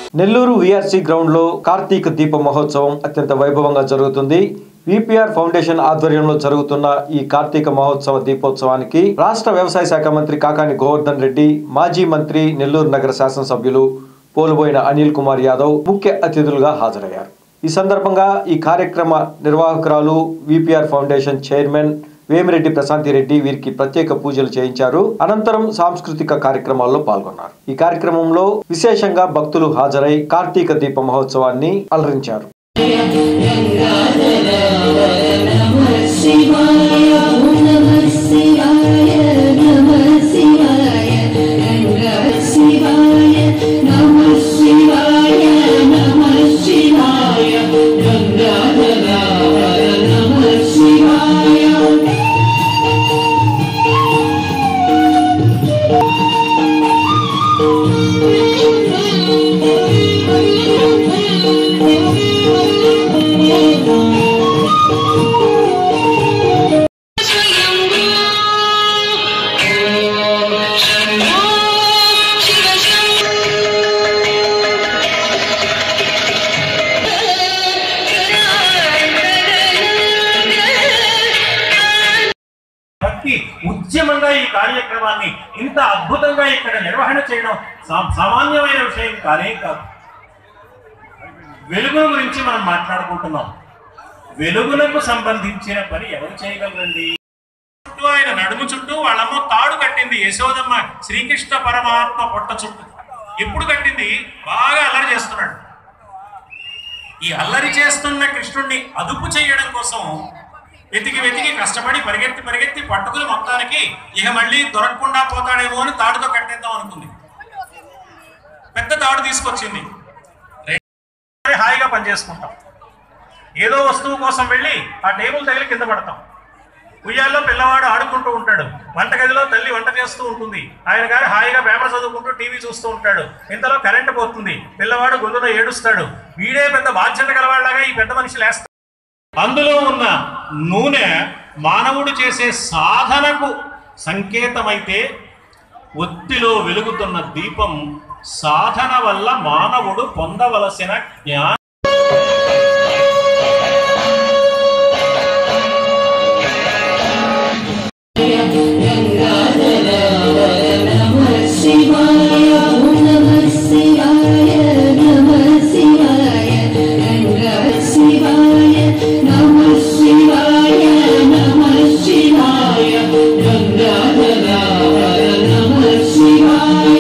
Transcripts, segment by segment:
Nellore VRC ground లో కార్తీక దీప మహోత్సవం అత్యంత వైభవంగా జరుగుతుంది విపిఆర్ ఫౌండేషన్ ఆధ్వర్యంలో జరుగుతున్న ఈ కార్తీక మహోత్సవ దీపోత్సవానికి రాష్ట్ర వ్యవసాయ శాఖ మంత్రి కాకాని గోవర్ధన్ రెడ్డి మాజీ మంత్రి నెల్లూరు నగర శాసనసభ్యులు పోలుబోయిన అనిల్ కుమార్ యాదవ్ ముఖ్య అతిథులుగా హాజరయ్యారు ఈ సందర్భంగా ఈ కార్యక్రమ నిర్వాహకురాలు VPR foundation chairman Vemireddy Prashanthi Reddy వీరికి ప్రత్యేక పూజలు చేయించారు అనంతరం సాంస్కృతిక కార్యక్రమాల్లో పాల్గొన్నారు ఈ కార్యక్రమంలో విశేషంగా భక్తులు హాజరై కార్తీక దీప మహోత్సవాన్ని అలరించారు శివాయ నమః శివాయ నమః శివాయ గంగా శివాయ నమః శివాయ నమః శివాయ గంగాధర నమః శివాయ భక్తి ఉద్యమంగా ఈ కార్యక్రమాన్ని ఇంత అద్భుతంగా ఇక్కడ నిర్వహణ చేయడం సా- సామాన్యమైన విషయం కానే కాదు వెలుగుల గురించి మనం మాట్లాడుకుంటున్నాం వెలుగులకు సంబంధించిన పని ఎవరు చేయగలరండి చుట్టూ ఆయన నడుము చుట్టూ వాళ్ళమ్మ తాడు కట్టింది యశోదమ్మ శ్రీకృష్ణ పరమాత్మ పొట్ట చుట్టూ ఎప్పుడు కట్టింది బాగా అల్లరి చేస్తున్నాడు ఈ అల్లరి చేస్తున్న కృష్ణుణ్ణి అదుపు చేయడం కోసం వెతికి వెతికి కష్టపడి పరిగెత్తి పరిగెత్తి పట్టుకుని మొత్తానికి ఇక మళ్ళీ దొరకకుండా పోతాడేమో అని తాడుతో కట్టేద్దాం అనుకుంది పెద్ద తాడు తీసుకొచ్చింది రెండు హాయిగా పనిచేసుకుంటాం ఏదో వస్తువు కోసం వెళ్ళి ఆ టేబుల్ తగిలి కింద పడతాం ఉయ్యాల్లో పిల్లవాడు ఆడుకుంటూ ఉంటాడు వంటగదిలో తల్లి వంట చేస్తూ ఉంటుంది ఆయన గారు హాయిగా పేపర్ చదువుకుంటూ టీవీ చూస్తూ ఉంటాడు ఇంతలో కరెంట్ పోతుంది పిల్లవాడు గొంతులో ఏడుస్తాడు వీడే పెద్ద బాధ్యత గలవాళ్ళగా ఈ పెద్ద మనిషి లేస్తాడు అందులో ఉన్న నూనె మానవుడు చేసే సాధనకు సంకేతమైతే ఒత్తిలో వెలుగుతున్న దీపం సాధన వల్ల మానవుడు పొందవలసిన జ్ఞాన నమః శివాయ నమః శివాయ నమః శివాయ గంగా శివాయ నమః శివాయ నమః శివాయ గంగాధర నమః శివాయ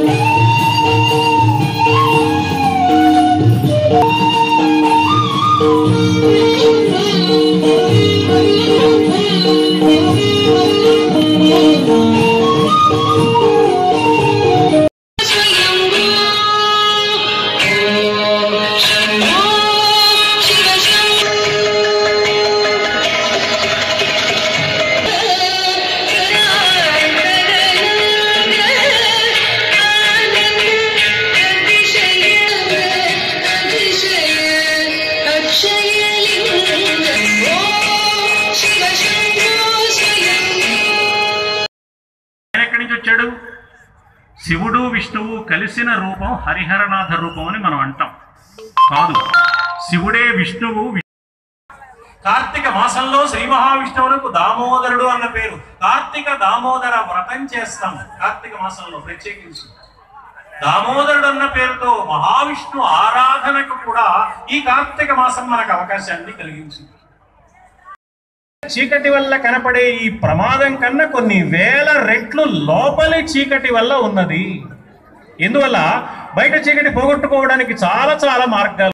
ఆయన ఎక్కడి నుంచి వచ్చాడు శివుడు విష్ణువు కలిసిన రూపం హరిహరనాథ రూపం అని మనం అంటాం కాదు శివుడే విష్ణువు వి- కార్తీక మాసంలో శ్రీ మహావిష్ణువులకు దామోదరుడు అన్న పేరు కార్తీక దామోదర వ్రతం చేస్తాం కార్తీక మాసంలో ప్రత్యేకించి దామోదరుడు అన్న పేరుతో మహావిష్ణు ఆరాధనకు కూడా ఈ కార్తీక మాసం మనకు అవకాశాన్ని కలిగించింది చీకటి వల్ల కనపడే ఈ ప్రమాదం కన్నా కొన్ని వేల రెట్లు లోపలి చీకటి వల్ల ఉన్నది ఎందువల్ల బయట చీకటి పోగొట్టుకోవడానికి చాలా చాలా మార్గాలు